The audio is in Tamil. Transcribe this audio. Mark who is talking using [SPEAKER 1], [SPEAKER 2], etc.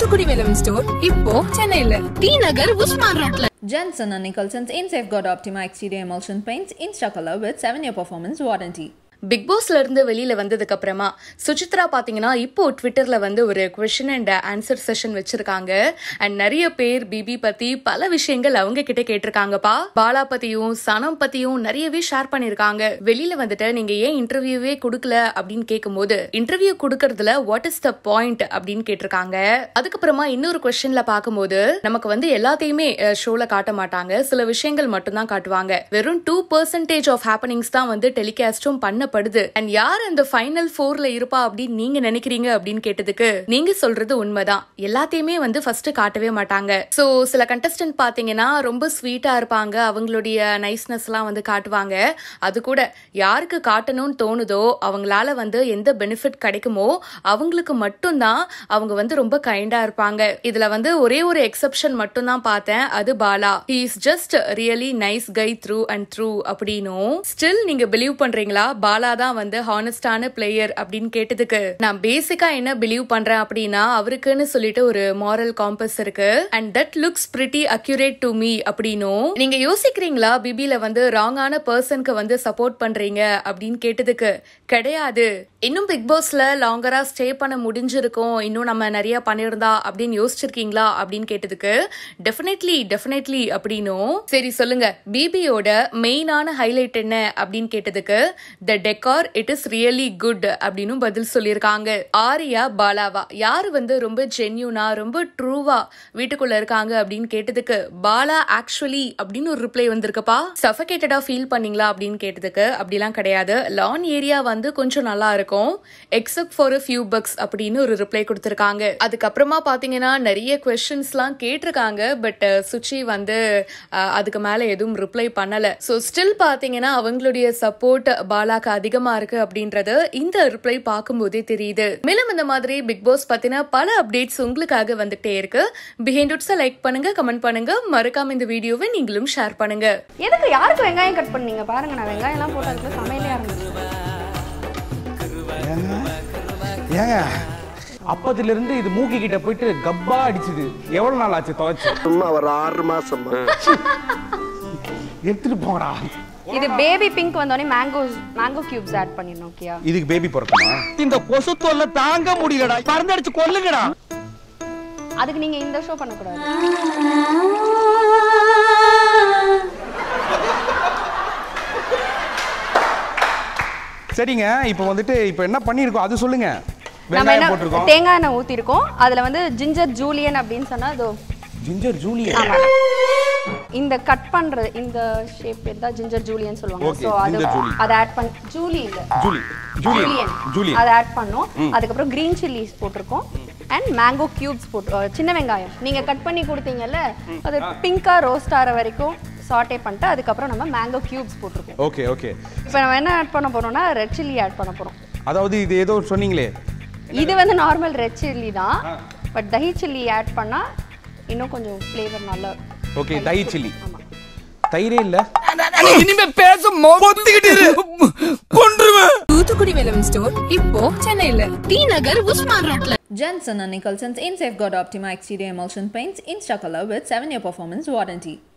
[SPEAKER 1] தூத்துக்குடி வெல்லம் ஸ்டோர் இப்போ சென்னையில டி நகர் உஸ்மான் ரோட்ல
[SPEAKER 2] Jensen and Nicholson's in Safeguard Optima Exterior Emulsion Paints in Chocolate with 7-year performance warranty.
[SPEAKER 3] Bigg பாஸ்ல இருந்து வெளியில வந்ததுக்கு அப்புறமா சுசித்ரா பாத்தீங்கன்னா இப்போ ட்விட்டர்ல வந்து ஒரு கொஸ்டின் அண்ட் ஆன்சர் செஷன் வச்சிருக்காங்க அண்ட் நிறைய பேர் பிபி பத்தி பல விஷயங்கள் அவங்க கிட்ட கேட்டிருக்காங்கப்பா பாலா பத்தியும் சனம் பத்தியும் நிறையவே ஷேர் பண்ணிருக்காங்க வெளியில வந்துட்டு நீங்க ஏன் இன்டர்வியூவே கொடுக்கல அப்படின்னு கேட்கும்போது இன்டர்வியூ கொடுக்கறதுல வாட் இஸ் த பாயிண்ட் அப்படின்னு கேட்டிருக்காங்க அதுக்கப்புறமா இன்னொரு கொஸ்டின்ல பார்க்கும்போது நமக்கு வந்து எல்லாத்தையுமே ஷோல காட்ட மாட்டாங்க சில விஷயங்கள் மட்டும்தான் காட்டுவாங்க வெறும் டூ பர்சன்டேஜ் ஆஃப் ஹேப்பனிங்ஸ் தான் வந்து டெலிகாஸ்டும் பண்ணப்படுது அண்ட் யார் அந்த ஃபைனல் ஃபோர்ல இருப்பா அப்படின்னு நீங்க நினைக்கிறீங்க அப்படின்னு கேட்டதுக்கு நீங்க சொல்றது உண்மைதான் எல்லாத்தையுமே வந்து ஃபர்ஸ்ட் காட்டவே மாட்டாங்க சோ சில கண்டஸ்டன்ட் பாத்தீங்கன்னா ரொம்ப ஸ்வீட்டா இருப்பாங்க அவங்களுடைய நைஸ்னஸ் எல்லாம் வந்து காட்டுவாங்க அது கூட யாருக்கு காட்டணும்னு தோணுதோ அவங்களால வந்து எந்த பெனிஃபிட் கிடைக்குமோ அவங்களுக்கு மட்டும்தான் அவங்க வந்து ரொம்ப கைண்டா இருப்பாங்க இதுல வந்து ஒரே ஒரு எக்ஸப்ஷன் மட்டும் தான் பார்த்தேன் அது Bala he is just really nice guy through and through அப்படின்னும் ஸ்டில் நீங்க பிலீவ் பண்றீங்களா பாலா தான் வந்து ஹானஸ்டான பிளேயர் அப்படின்னு கேட்டதுக்கு நான் பேசிக்கா என்ன பிலீவ் பண்றேன் அப்படின்னா அவருக்குன்னு சொல்லிட்டு ஒரு மாரல் காம்பஸ் இருக்கு and that looks pretty accurate to me அப்படின்னும் நீங்க யோசிக்கிறீங்களா பிபில வந்து ராங்கான பர்சனுக்கு வந்து சப்போர்ட் பண்றீங்க அப்படின்னு கேட்டதுக்கு கிடையாது இன்னும் பிக் பாஸ்ல லாங்கரா ஸ்டே பண்ண முடிஞ்சிருக்கும் இன்னும் நம்ம நிறைய பண்ணியிருந்தா அப்படின்னு யோசிச்சிருக்கீங்களா அப்படின்னு கேட்டதுக்கு டெஃபினெட்லி டெஃபினெட்லி அப்படின்னும் சரி சொல்லுங்க பிபியோட மெயினான ஹைலைட் என்ன அப்படின்னு கேட்டதுக்கு the decor it is really good அப்படின்னு பதில் சொல்லியிருக்காங்க ஆரியா பாலாவா யாரு வந்து ரொம்ப ஜென்யூனா ரொம்ப ட்ரூவா வீட்டுக்குள்ள இருக்காங்க அப்படின்னு கேட்டதுக்கு பாலா ஆக்சுவலி அப்படின்னு ஒரு ரிப்ளை வந்திருக்குப்பா சஃபகேட்டடா ஃபீல் பண்ணீங்களா அப்படின்னு கேட்டதுக்கு அப்படிலாம் கிடையாது லான் ஏரியா வந்து கொஞ்சம் நல்லா இருக்கும் எக்ஸப்ட் ஃபார் ஃபியூ பக்ஸ் அப்படின்னு ஒரு ரிப்ளை கொடுத்திருக்காங்க அதுக்கப்புறமா பாத்தீங்கன்னா நிறைய கொஸ்டின்ஸ்லாம் கேட்டிருக்காங்க பட் சுச்சி வந்து அஹ், அதுக்கு மேல எதுவும் ரிப்ளை பண்ணல ஸோ ஸ்டில் பாத்தீங்கன்னா அவங்களுடைய சப்போர்ட் பாலாக்கு அதிகமா இருக்கு அப்படின்றது இந்த ரிப்ளை பார்க்கும்போதே தெரியுது மேலும் இந்த மாதிரி பிக் பாஸ் பத்தின பல அப்டேட்ஸ் உங்களுக்காக வந்துட்டே இருக்கு பிஹைண்ட் உட்ஸை லைக் பண்ணுங்க கமெண்ட் பண்ணுங்க மறக்காம இந்த வீடியோவை நீங்களும் ஷேர் பண்ணுங்க
[SPEAKER 4] எதுக்கு யாருக்கு வெங்காயம் கட் பண்ணீங்க பாருங்க நான் வெங்காயம் எல்லாம் போட்டு அதுக்குள்ள சமையலே ஆரம்பிச்சு
[SPEAKER 5] ஏங்க ஏங்க அப்பத்துல இருந்து இது மூக்கி கிட்ட போயிட்டு கப்பா அடிச்சுது எவ்வளவு நாள் ஆச்சு துவைச்சு
[SPEAKER 6] சும்மா ஒரு ஆறு மாசம்
[SPEAKER 5] எடுத்துட்டு போங்கடா
[SPEAKER 4] இது பேபி பிங்க் வந்தோடனே மேங்கோ மேங்கோ கியூப்ஸ் ஆட் பண்ணிடணும் ஓகேயா
[SPEAKER 5] இதுக்கு பேபி பிறக்குமா
[SPEAKER 7] இந்த கொசு தொல்லை தாங்க முடியலடா மருந்தடிச்சு கொல்லுங்கடா
[SPEAKER 4] அதுக்கு நீங்க இந்த ஷோ பண்ணக்கூடாது
[SPEAKER 5] சரிங்க இப்போ வந்துட்டு இப்போ என்ன பண்ணிருக்கோம் அது சொல்லுங்க
[SPEAKER 4] நம்ம
[SPEAKER 5] வெங்காயம்
[SPEAKER 4] என்ன
[SPEAKER 5] போட்டிருக்கோம்
[SPEAKER 4] தேங்காய் எண்ணெய் ஊத்திருக்கோம் அதுல வந்து ஜிஞ்சர் ஜூலியன் அப்படின்னு சொன்னா அதோ
[SPEAKER 5] ஜிஞ்சர் ஜூலியன்
[SPEAKER 4] ஆமா இந்த கட் பண்றது இந்த ஷேப் தான் ஜிஞ்சர் ஜூலியன் சொல்லுவாங்க
[SPEAKER 5] Okay,
[SPEAKER 4] சோ அது
[SPEAKER 5] ginger julienne.
[SPEAKER 4] அதை ஆட் பண்ணி ஜூலி இல்ல
[SPEAKER 5] ஜூலி ஜூலியன்
[SPEAKER 4] ஜூலியன்
[SPEAKER 5] ஜூலியன்
[SPEAKER 4] அதை ஆட் பண்ணோம் அதுக்கப்புறம் கிரீன் சில்லிஸ் போட்டிருக்கோம் அண்ட் மேங்கோ கியூப்ஸ் போட்டு அஹ் சின்ன வெங்காயம் நீங்க கட் பண்ணி கொடுத்தீங்கல்ல அது பிங்கா ரோஸ்ட் ஆகிற வரைக்கும் சாட்டே பண்ணிட்டு அதுக்கப்புறம் நம்ம மேங்கோ கியூப்ஸ் போட்டிருக்கோம்
[SPEAKER 5] ஓகே ஓகே
[SPEAKER 4] இப்போ நம்ம என்ன ஆட் பண்ண போறோம்னா ரெட் சில்லி ஆட் பண்ண போறோம்
[SPEAKER 5] அதாவது இது ஏதோ சொன்னீங்களே
[SPEAKER 4] இது வந்து நார்மல் ரெட் சில்லி தான் பட் தஹி சில்லி ஆட் பண்ணா இன்னும் கொஞ்சம் ஃப்ளேவர் நல்லா
[SPEAKER 5] ஓகே தயி சில்லி
[SPEAKER 4] ஆமா
[SPEAKER 5] தயிரே இல்ல
[SPEAKER 7] இனிமே பேச மொத்திக்கிட்டு கொன்றுவேன்
[SPEAKER 1] தூத்துக்குடி வெல்லம் ஸ்டோர் இப்போ சென்னையில டி நகர் உஸ்மான் ரோட்ல
[SPEAKER 2] Jensen and Nicholson's in Safeguard Optima Exterior Emulsion Paints in Chocolate with 7-year performance warranty.